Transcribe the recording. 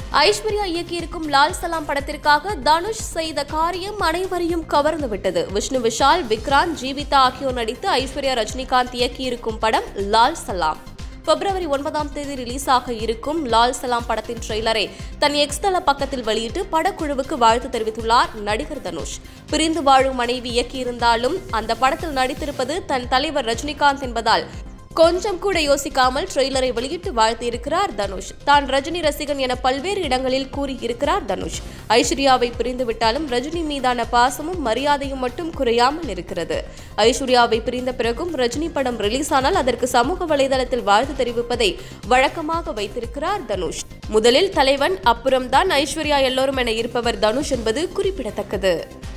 ஐஸ்வர்யா இயக்கியிருக்கும் லால் சலாம் படத்திற்காக தனுஷ் செய்த காரியம் அனைவரையும் கவர்ந்து விட்டது விஷ்ணு விஷால் விக்ராந்த் ஜீவிதா ஆகியோர் நடித்து ஐஸ்வர்யா ரஜினிகாந்த் இயக்கியிருக்கும் படம் லால் சலாம் பிப்ரவரி ஒன்பதாம் தேதி ரிலீஸ் ஆக இருக்கும் லால் சலாம் படத்தின் ட்ரெய்லரை தன் எக்ஸ் தள பக்கத்தில் வெளியிட்டு படக்குழுவுக்கு வாழ்த்து தெரிவித்துள்ளார் நடிகர் தனுஷ் பிரிந்து வாழும் மனைவி இயக்கியிருந்தாலும் அந்த படத்தில் நடித்திருப்பது தன் தலைவர் ரஜினிகாந்த் என்பதால் கொஞ்சம் கூட யோசிக்காமல் ட்ரெய்லரை வெளியிட்டு வாழ்த்தியிருக்கிறார் தனுஷ் தான் ரஜினி ரசிகன் என பல்வேறு இடங்களில் கூறியிருக்கிறார் தனுஷ் ஐஸ்வர்யாவை பிரிந்து விட்டாலும் ரஜினி மீதான பாசமும் மரியாதையும் மட்டும் குறையாமல் இருக்கிறது ஐஸ்வர்யாவை பிரிந்த பிறகும் ரஜினி படம் ரிலீஸ் ஆனால் அதற்கு சமூக வலைதளத்தில் வாழ்த்து தெரிவிப்பதை வழக்கமாக வைத்திருக்கிறார் தனுஷ் முதலில் தலைவன் அப்புறம்தான் ஐஸ்வர்யா எல்லோரும் என இருப்பவர் தனுஷ் என்பது குறிப்பிடத்தக்கது